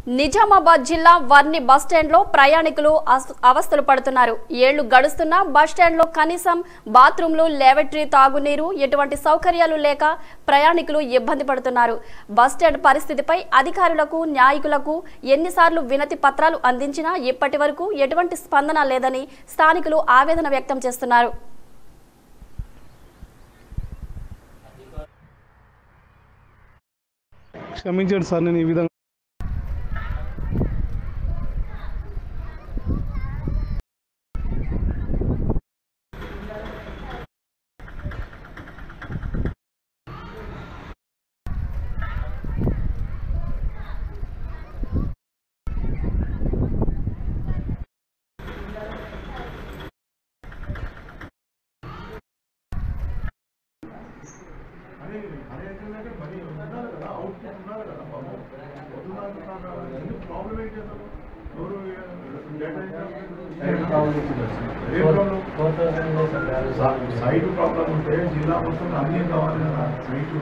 నిజామాబాద్ జిల్లా వర్ని బస్టాండ్లో ప్రయాణికులు అస్- అవస్థలు పడుతున్నారు ఏళ్లు గడుస్తున్నా బస్టాండ్లో కనీసం బాత్రూంలు లేవట్రీ తాగునీరు ఎటువంటి సౌకర్యాలు లేక ప్రయాణికులు ఇబ్బంది పడుతున్నారు బస్టాండ్ పరిస్థితిపై అధికారులకు న్యాయకులకు ఎన్నిసార్లు వినతి పత్రాలు అందించినా ఇప్పటి వరకు ఎటువంటి స్పందన లేదని స్థానికులు ఆవేదన వ్యక్తం చేస్తున్నారు క్షమించండి సార్ నేను ఈ విధంగా సైట్ ప్రాబ్లం ఉంటే జిల్లా మొత్తం అన్నీ కావాలి కదా site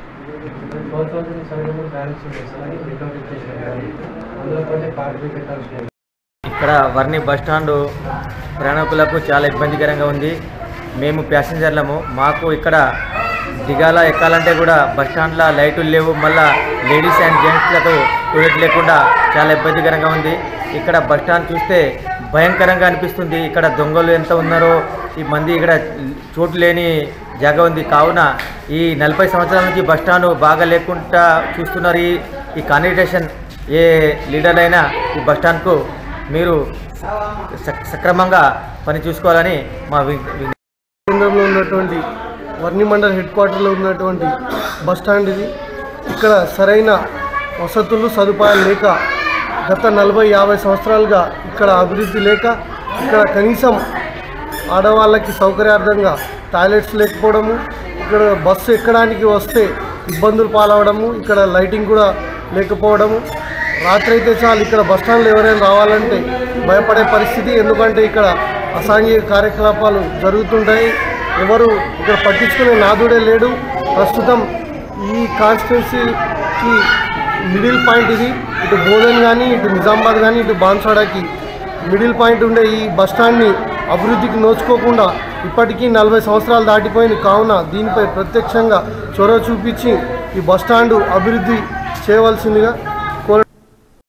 four thousand seven hundred balance ఉంది సార్ అది రికవర్ ఇచ్చేసారు అందులో పోతే పార్టీ పెట్టాల్సి ఇక్కడ వర్ణి బస్ స్టాండ్ ప్రయాణికులకు చాలా ఇబ్బందికరంగా ఉంది మేము ప్యాసింజర్లము మాకు ఇక్కడ దిగాల ఎక్కాలంటే కూడా బస్ స్టాండ్లో లైటులు లేవు మళ్ళా లేడీస్ అండ్ జెంట్స్లకు టూలెట్ లేకుండా చాలా ఇబ్బందికరంగా ఉంది ఇక్కడ బస్ స్టాండ్ చూస్తే భయంకరంగా అనిపిస్తుంది ఇక్కడ దొంగలు ఎంత ఉన్నారో ఈ మంది ఇక్కడ చోటు లేని జాగా ఉంది కావున ఈ నలభై సంవత్సరాల నుంచి బస్ స్టాండ్ బాగా లేకుండా చూస్తున్నారు ఈ ఈ కాన్విటేషన్ ఏ లీడర్ అయినా ఈ బస్ స్టాండ్కు మీరు సక్- సక్రమంగా పని చూసుకోవాలని మా వి- వి- కేంద్రంలో ఉన్నటువంటి వర్ణి మండల్ హెడ్ క్వార్టర్లో ఉన్నటువంటి బస్ స్టాండ్ ఇది ఇక్కడ సరైన వసతులు సదుపాయాలు లేక గత నలభై యాభై సంవత్సరాలుగా ఇక్కడ అభివృద్ధి లేక ఇక్కడ కనీసం ఆడవాళ్ళకి సౌకర్యార్థంగా టాయిలెట్స్ లేకపోవడము ఇక్కడ బస్సు ఎక్కడానికి వస్తే ఇబ్బందులు పాలవడము ఇక్కడ లైటింగ్ కూడా లేకపోవడము రాత్రి అయితే చాలు ఇక్కడ బస్ స్టాండ్లో ఎవరైనా రావాలంటే భయపడే పరిస్థితి ఎందుకంటే ఇక్కడ అసాంఘిక కార్యకలాపాలు జరుగుతుంటాయి ఎవరు ఇక్కడ పట్టించుకునే నాదుడే లేడు ప్రస్తుతం ఈ కాన్స్టిట్యున్సీకి మిడిల్ పాయింట్ ఇది ఇటు బోధన్ కానీ ఇటు నిజామాబాద్ కానీ ఇటు బాన్సాడాకి మిడిల్ పాయింట్ ఉండే ఈ బస్ స్టాండ్ని అభివృద్ధికి నోచుకోకుండా ఇప్పటికీ నలభై సంవత్సరాలు దాటిపోయింది కావున దీనిపై ప్రత్యక్షంగా చొరవ చూపించి ఈ బస్ స్టాండ్ అభివృద్ధి చేయవలసిందిగా